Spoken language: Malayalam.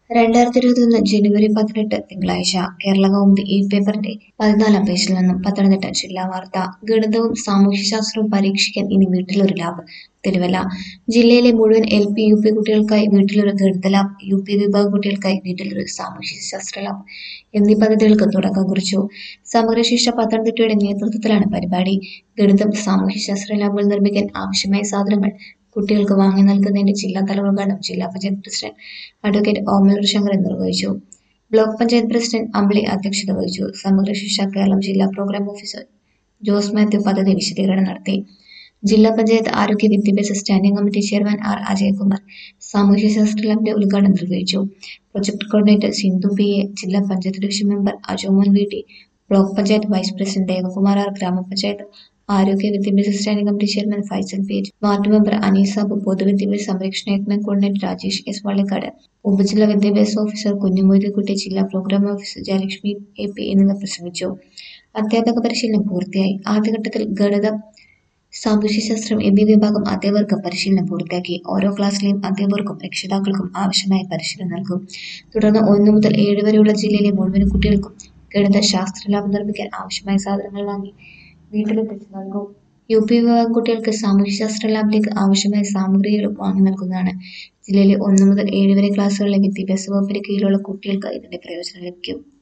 രണ്ടായിരത്തി ഇരുപത്തിയൊന്ന് ജനുവരി പതിനെട്ട് തിങ്കളാഴ്ച കേരള കൗമുദി ഈ പേപ്പറിന്റെ പതിനാലാം പേജിൽ നിന്നും പത്തനംതിട്ട ജില്ലാ വാർത്ത ഗണിതവും സാമൂഹ്യശാസ്ത്രവും പരീക്ഷിക്കാൻ ഇനി വീട്ടിലൊരു ലാബ് തിരുവല്ല ജില്ലയിലെ മുഴുവൻ എൽ പി യു പി കുട്ടികൾക്കായി വീട്ടിലൊരു ഗണിത ലാബ് യു പി വിഭാഗം കുട്ടികൾക്കായി വീട്ടിലൊരു സാമൂഹ്യശാസ്ത്ര ലാബ് എന്നീ പദ്ധതികൾക്ക് തുടക്കം കുറിച്ചു സമഗ്രശിക്ഷ പത്തനംതിട്ടയുടെ നേതൃത്വത്തിലാണ് പരിപാടി ഗണിതം സാമൂഹ്യശാസ്ത്ര ലാബുകൾ നിർമ്മിക്കാൻ ആവശ്യമായ സാധനങ്ങൾ കുട്ടികൾക്ക് വാങ്ങി നൽകുന്നതിന്റെ ജില്ലാതല ഉദ്ഘാടനം ജില്ലാ പഞ്ചായത്ത് പ്രസിഡന്റ് അഡ്വക്കേറ്റ് ഓമലൂർ ശങ്കരൻ നിർവഹിച്ചു ബ്ലോക്ക് പഞ്ചായത്ത് പ്രസിഡന്റ് അമ്പിളി അധ്യക്ഷത വഹിച്ചു സമഗ്ര ശിക്ഷ കേരളം ജില്ലാ പ്രോഗ്രാം ഓഫീസർ ജോസ് മാത്യു പദ്ധതി വിശദീകരണം നടത്തി ജില്ലാ പഞ്ചായത്ത് ആരോഗ്യ വിദ്യാഭ്യാസ standing committee chairman R Ajayakumar സാമൂഹ്യശാസ്ത്ര ലാബിന്റെ ഉദ്ഘാടനം നിർവഹിച്ചു project coordinator Sindhu P A ജില്ലാ panchayat division member Ajomon V T block panchayat vice president Devakumar R ഗ്രാമപഞ്ചായത്ത് ആരോഗ്യ വിദ്യാഭ്യാസ standing committee chairman Faisal P H ward member Aneesab പൊതുവിദ്യാഭ്യാസ സംരക്ഷണ യജ്ഞ കോർഡിനേറ്റർ രാജേഷ് എസ് വള്ളിക്കാട് ഉപജില്ലാ വിദ്യാഭ്യാസ ഓഫീസർ കുഞ്ഞുമൊയ്തുകുട്ടി ജില്ലാ programme officer Jayalakshmi A P എന്നിവർ പ്രസംഗിച്ചു അധ്യാപക പരിശീലനം പൂർത്തിയായി ആദ്യഘട്ടത്തിൽ ഗണിതം സാമൂഹ്യശാസ്ത്രം എന്നീ വിഭാഗം അധ്യാപകർക്ക് പരിശീലനം പൂർത്തിയാക്കി ഓരോ ക്ലാസ്സിലെയും അധ്യാപകർക്കും രക്ഷിതാക്കൾക്കും ആവശ്യമായ പരിശീലനം നൽകും തുടർന്ന് ഒന്ന് മുതൽ ഏഴ് വരെയുള്ള ജില്ലയിലെ മുഴുവൻ കുട്ടികൾക്കും ഗണിത ശാസ്ത്ര ലാബ് നിർമ്മിക്കാൻ ആവശ്യമായ സാധനങ്ങൾ വാങ്ങി വീട്ടിലെത്തിച്ച് നൽകും യു പി വിഭാഗം കുട്ടികൾക്ക് സാമൂഹ്യശാസ്ത്ര ലാബിലേക്ക് ആവശ്യമായ സാമഗ്രികളും വാങ്ങി നൽകുന്നതാണ് ജില്ലയിലെ ഒന്ന് മുതൽ ഏഴ് വരെ ക്ലാസ്സുകളിലെ വിദ്യാഭ്യാസ വകുപ്പിന് കീഴിലുള്ള കുട്ടികൾക്ക് ഇതിന്റെ പ്രയോജനം ലഭിക്കും